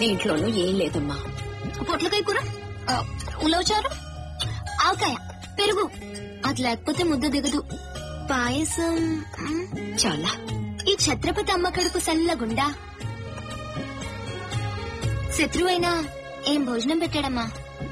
దీంట్లోనూ ఏం లేదమ్మా పొట్లకాయ కూర ఆ, ఉలవచారు ఆవకాయ పెరుగు అది లేకపోతే ముద్ద దిగదు పాయసం మ్, చాలా ఈ ఛత్రపతి అమ్మ కడుపు సల్లగుండా శత్రువైనా ఏం భోజనం పెట్టాడమ్మా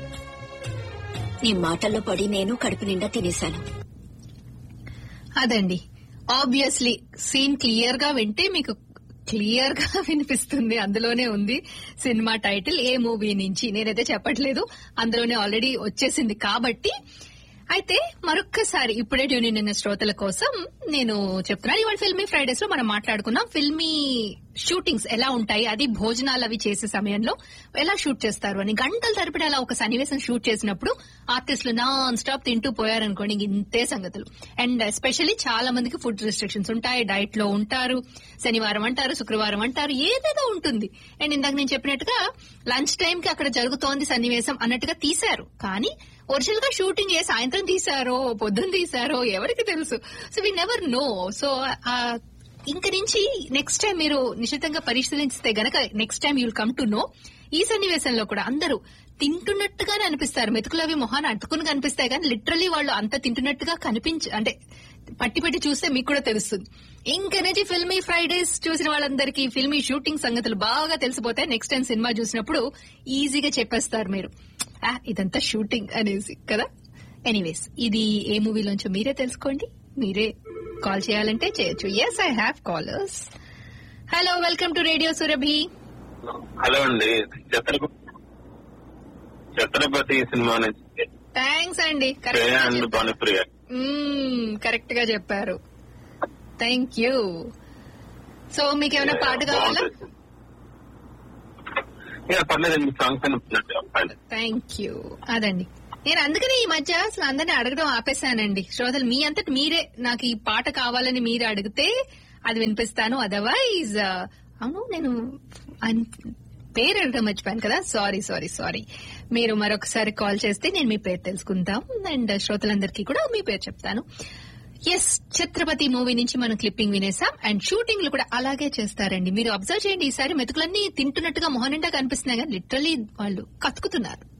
నీ మాటల్లో పడి నేను కడుపు నిండా తినేశాను అదండి ఆబ్వియస్లీ సీన్ క్లియర్ గా వింటే మీకు క్లియర్ గా వినిపిస్తుంది అందులోనే ఉంది సినిమా టైటిల్ ఏ మూవీ నుంచి నేనైతే చెప్పట్లేదు అందులోనే ఆల్రెడీ వచ్చేసింది కాబట్టి అయితే మరొక్కసారి ఇప్పుడే ట్యూన్ ఇన్ అయిన శ్రోతల కోసం నేను చెప్తున్నాను ఇవాళ ఫిల్మీ ఫ్రైడేస్ లో మనం మాట్లాడుకున్నాం ఫిల్మీ షూటింగ్స్ ఎలా ఉంటాయి అది భోజనాలు అవి చేసే సమయంలో ఎలా షూట్ చేస్తారు అని గంటల తరపున అలా ఒక సన్నివేశం షూట్ చేసినప్పుడు ఆర్టిస్టులు నాన్ స్టాప్ తింటూ పోయారనుకోండి ఇంక ఇంతే సంగతులు అండ్ ఎస్పెషల్లీ చాలా మందికి ఫుడ్ రిస్ట్రిక్షన్స్ ఉంటాయి డైట్ లో ఉంటారు శనివారం అంటారు శుక్రవారం అంటారు ఏదేదో ఉంటుంది అండ్ ఇందాక నేను చెప్పినట్టుగా లంచ్ టైం కి అక్కడ జరుగుతోంది సన్నివేశం అన్నట్టుగా తీశారు కానీ ఒరిజినల్ గా షూటింగ్ ఏ సాయంత్రం తీశారో పొద్దున్న తీశారో ఎవరికి తెలుసు so we never know so ఇంక నుంచి నెక్స్ట్ టైం మీరు నిశ్చితంగా పరిశీలిస్తే గనక next time you'll come to know ఈ సన్నివేశంలో కూడా అందరూ తింటున్నట్టుగానే అనిపిస్తారు మెతుకులు అవి మొహాన్ని అట్టుకుని కనిపిస్తాయి కానీ లిటరలీ వాళ్ళు అంత తింటున్నట్టుగా కనిపించ అంటే పట్టి పెట్టి చూస్తే మీకు కూడా తెలుస్తుంది ఇంకనేది ఫిల్మీ ఫ్రైడేస్ చూసిన వాళ్ళందరికీ ఫిల్మీ షూటింగ్ సంగతులు బాగా తెలిసిపోతాయి నెక్స్ట్ టైం సినిమా చూసినప్పుడు ఈజీగా చెప్పేస్తారు మీరు "ఆ, ఇదంతా షూటింగ్ అనేసి కదా ఎనీవేస్ ఇది ఏ మూవీలోంచో మీరే తెలుసుకోండి మీరే కాల్ చేయాలంటే చేయొచ్చు yes I have callers hello welcome to Radio Surabhi hello అండి ఛత్రపతి ఛత్రపతి సినిమా నుంచి థ్యాంక్స్ అండి శ్రేయ అండ్ భానుప్రియ కరెక్ట్ గా చెప్పారు థ్యాంక్ యూ సో మీకు ఏమైనా పాట కావాలా ఇక పర్లేదండి సాంగ్స్ అని చెప్పండి థ్యాంక్ యూ అదండి నేను అందుకని ఈ మధ్య అసలు అందరినీ అడగడం ఆపేశానండి శ్రోతలు మీ అంతటి మీరే నాకు ఈ పాట కావాలని మీరు అడిగితే అది వినిపిస్తాను అదర్వైజ్ అవును నేను ఆయన పేరు అడగడం మర్చిపోయాను కదా సారీ సారీ సారీ మీరు మరొకసారి కాల్ చేస్తే నేను మీ పేరు తెలుసుకుంటాం అండ్ శ్రోతలందరికీ కూడా మీ పేరు చెప్తాను ఎస్ ఛత్రపతి మూవీ నుంచి మనం క్లిప్పింగ్ వినేసాం అండ్ షూటింగ్లు కూడా అలాగే చేస్తారండి మీరు అబ్జర్వ్ చేయండి ఈసారి మెతుకులన్నీ తింటున్నట్టుగా మొహం నిండా కనిపిస్తున్నాయి కానీ లిటరలీ వాళ్ళు కతుకుతున్నారు